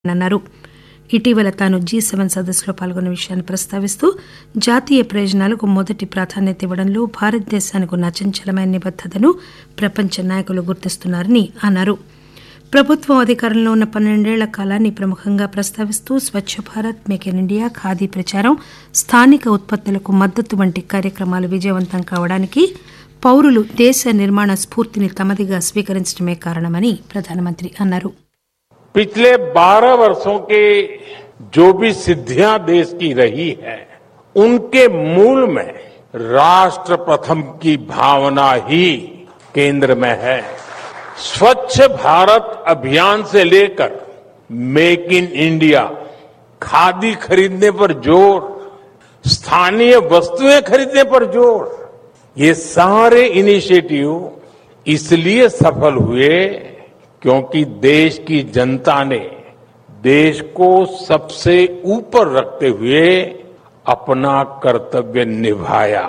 అన్నారు ఇటీవల తాను జీ సెవెన్ సదస్సులో పాల్గొన్న విషయాన్ని ప్రస్తావిస్తూ జాతీయ ప్రయోజనాలకు మొదటి ప్రాధాన్యత ఇవ్వడంలో భారతదేశానికి ఉన్న అచంచలమైన నిబద్దతను ప్రపంచ నాయకులు గుర్తిస్తున్నారని అన్నారు ప్రభుత్వం అధికారంలో ఉన్న పన్నెండేళ్ల కాలాన్ని ప్రముఖంగా ప్రస్తావిస్తూ Swachh Bharat make in India khadi ప్రచారం స్థానిక ఉత్పత్తులకు మద్దతు వంటి కార్యక్రమాలు విజయవంతం కావడానికి పౌరులు దేశ నిర్మాణ స్ఫూర్తిని తమదిగా స్వీకరించడమే కారణమని ప్రధానమంత్రి అన్నారు पिछले 12 वर्षों के जो भी सिद्धियां देश की रही है उनके मूल में राष्ट्र प्रथम की भावना ही केंद्र में है स्वच्छ भारत अभियान से लेकर मेक इन इंडिया खादी खरीदने पर जोर स्थानीय वस्तुएं खरीदने पर जोर ये सारे इनिशिएटिव इसलिए सफल हुए क्योंकि देश की जनता ने देश को सबसे ऊपर रखते हुए अपना कर्तव्य निभाया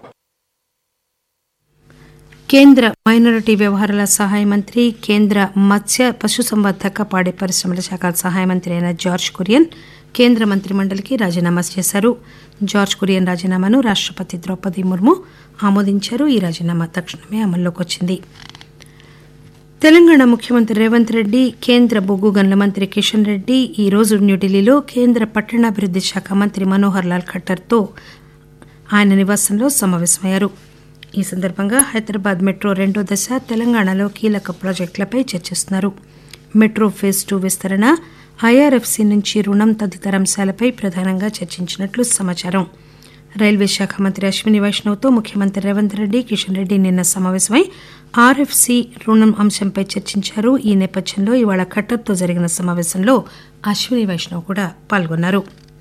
కేంద్ర మైనారిటీ వ్యవహారాల సహాయ మంత్రి కేంద్ర మత్స్య పశుసంవర్ధక పాడి పరిశ్రమల శాఖ సహాయ మంత్రి అయిన జార్జ్ కురియన్ కేంద్ర మంత్రి మండలికి రాజీనామా చేశారు జార్జ్ కురియన్ రాజీనామాను రాష్టపతి ద్రౌపది ముర్ము ఆమోదించారు ఈ రాజీనామా తక్షణమే అమల్లోకి వచ్చింది తెలంగాణ ముఖ్యమంత్రి రేవంత్ రెడ్డి కేంద్ర బొగ్గు గనుల మంత్రి కిషన్ రెడ్డి ఈ రోజు న్యూఢిల్లీలో కేంద్ర పట్టణాభివృద్ది శాఖ మంత్రి మనోహర్ లాల్ ఖట్టర్తో ఆయన నివాసంలో సమావేశమయ్యారు ఈ సందర్భంగా హైదరాబాద్ మెట్రో రెండో దశ తెలంగాణలో కీలక ప్రాజెక్టులపై చర్చిస్తున్నారు మెట్రో ఫేజ్ టూ విస్తరణ ఐఆర్ఎఫ్సి నుంచి రుణం తదితర అంశాలపై ప్రధానంగా చర్చించినట్లు సమాచారం రైల్వే శాఖ మంత్రి అశ్విని వైష్ణవ్తో ముఖ్యమంత్రి రేవంత్ రెడ్డి కిషన్ రెడ్డి నిన్న సమావేశమై ఆర్ఎఫ్సి రుణం అంశంపై చర్చించారు ఈ నేపథ్యంలో ఇవాళ ఖట్టర్తో జరిగిన సమావేశంలో అశ్విని వైష్ణవ్ కూడా పాల్గొన్నారు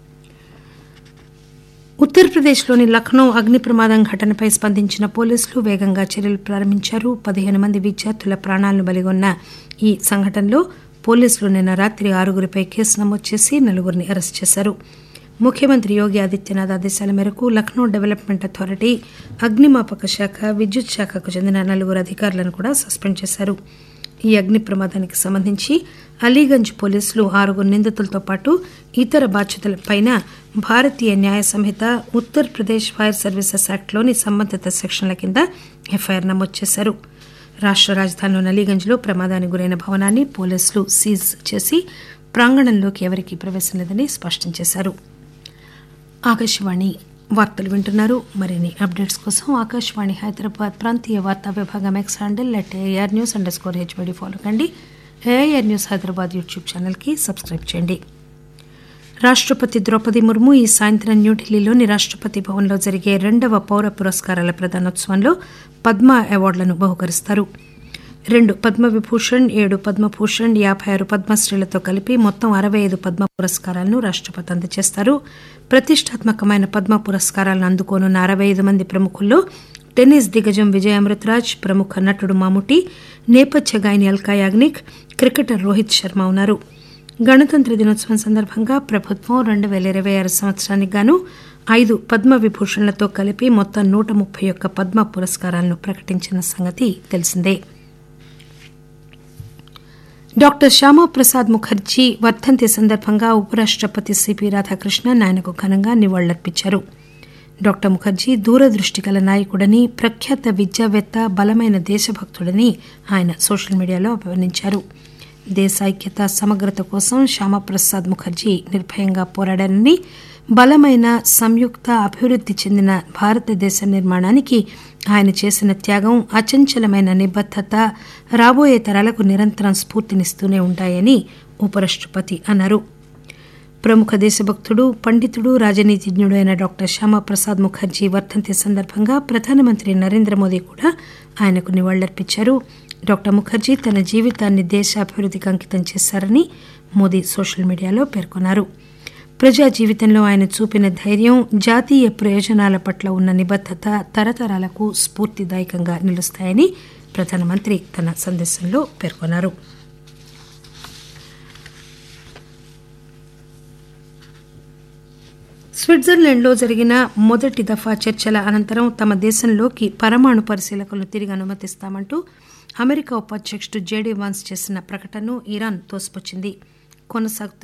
ఉత్తరప్రదేశ్లోని లక్నో అగ్ని ప్రమాదం ఘటనపై స్పందించిన పోలీసులు వేగంగా చర్యలు ప్రారంభించారు పదిహేను మంది విద్యార్థుల ప్రాణాలను బలిగొన్న ఈ సంఘటనలో పోలీసులు నిన్న రాత్రి ఆరుగురిపై కేసు నమోదు చేసి నలుగురిని అరెస్ట్ చేశారు ముఖ్యమంత్రి యోగి ఆదిత్యనాథ్ ఆదేశాల మేరకు లక్నో డెవలప్మెంట్ అథారిటీ అగ్నిమాపక శాఖ విద్యుత్ శాఖకు చెందిన నలుగురు అధికారులను కూడా సస్పెండ్ చేశారు ఈ అగ్ని ప్రమాదానికి సంబంధించి అలీగంజ్ పోలీసులు ఆరుగురు నిందితులతో పాటు ఇతర బాధ్యతలపైన భారతీయ న్యాయ సంహిత ఉత్తరప్రదేశ్ ఫైర్ సర్వీసెస్ యాక్ట్లోని సంబంధిత సెక్షన్ల కింద ఎఫ్ఐఆర్ నమోదు చేశారు రాష్ట రాజధానిలోని అలీగంజ్లో ప్రమాదానికి గురైన భవనాన్ని పోలీసులు సీజ్ చేసి ప్రాంగణంలోకి ఎవరికీ ప్రవేశం లేదని స్పష్టం చేశారు ఆకాశవాణి వార్తలు వింటున్నారు మరిన్ని అప్డేట్స్ కోసం ఆకాశవాణి హైదరాబాద్ ప్రాంతీయ వార్తా విభాగం X handle at AIR news underscore HYD follow కండి ఏఆర్ న్యూస్ హైదరాబాద్ యూట్యూబ్ ఛానల్కి సబ్స్క్రైబ్ చేయండి రాష్టపతి ద్రౌపది ముర్ము ఈ సాయంత్రం న్యూఢిల్లీలోని రాష్టపతి భవన్లో జరిగే రెండవ పౌర పురస్కారాల ప్రదానోత్సవంలో పద్మ అవార్డులను బహుకరిస్తారు రెండు పద్మవిభూషణ్ ఏడు పద్మభూషణ్ యాభై ఆరు పద్మశ్రీలతో కలిపి మొత్తం అరవై ఐదు పద్మ పురస్కారాలను రాష్టపతి అందజేస్తారు ప్రతిష్టాత్మకమైన పద్మ పురస్కారాలను అందుకోనున్న అరవై ఐదు మంది ప్రముఖుల్లో టెన్నిస్ దిగ్గజం విజయ్ అమృతరాజ్ ప్రముఖ నటుడు మాముటి నేపథ్య గాయని అల్కా యాగ్నిక్ క్రికెటర్ రోహిత్ శర్మ ఉన్నారు గణతంత్ర దినోత్సవం సందర్భంగా ప్రభుత్వం రెండు పేల ఇరవై ఆరు సంవత్సరానికి గాను ఐదు పద్మ విభూషణ్లతో కలిపి మొత్తం నూట ముప్పై ఒక్క పద్మ పురస్కారాలను ప్రకటించిన సంగతి తెలిసిందే డాక్టర్ శ్యామాప్రసాద్ ముఖర్జీ వర్ధంతి సందర్భంగా ఉపరాష్టపతి సిపి రాధాకృష్ణన్ ఆయనకు ఘనంగా నివాళులర్పించారు డాక్టర్ ముఖర్జీ దూరదృష్టి గల నాయకుడని ప్రఖ్యాత విద్యావేత్త బలమైన దేశభక్తుడని ఆయన సోషల్ మీడియాలో అభివర్ణించారు దేశ ఐక్యత సమగ్రత కోసం శ్యామప్రసాద్ ముఖర్జీ నిర్భయంగా పోరాడారని బలమైన సంయుక్త అభివృద్ది చెందిన భారతదేశ నిర్మాణానికి ఆయన చేసిన త్యాగం అచంచలమైన నిబద్దత రాబోయే తరాలకు నిరంతరం స్ఫూర్తినిస్తూనే ఉంటాయని ఉపరాష్టపతి అన్నారు ప్రముఖ దేశభక్తుడు పండితుడు రాజనీతిజ్ఞుడు అయిన డాక్టర్ శ్యామాప్రసాద్ ముఖర్జీ వర్ధంతి సందర్భంగా ప్రధానమంత్రి నరేంద్ర మోదీ కూడా ఆయనకు నివాళులర్పించారు డాక్టర్ ముఖర్జీ తన జీవితాన్ని దేశ అభివృద్దికి అంకితం చేశారని మోదీ సోషల్ మీడియాలో పేర్కొన్నారు ప్రజా జీవితంలో ఆయన చూపిన ధైర్యం జాతీయ ప్రయోజనాల పట్ల ఉన్న నిబద్దత తరతరాలకు స్ఫూర్తిదాయకంగా నిలుస్తాయని ప్రధానమంత్రి తన సందేశంలో పేర్కొన్నారు స్విట్జర్లాండ్లో జరిగిన మొదటి దఫా చర్చల అనంతరం తమ దేశంలోకి పరమాణు పరిశీలకులను తిరిగి అనుమతిస్తామంటూ అమెరికా ఉపాధ్యక్షుడు జేడీ వాన్స్ చేసిన ప్రకటనను ఇరాన్ తోసిపుచ్చింది కొనసాగుతున్న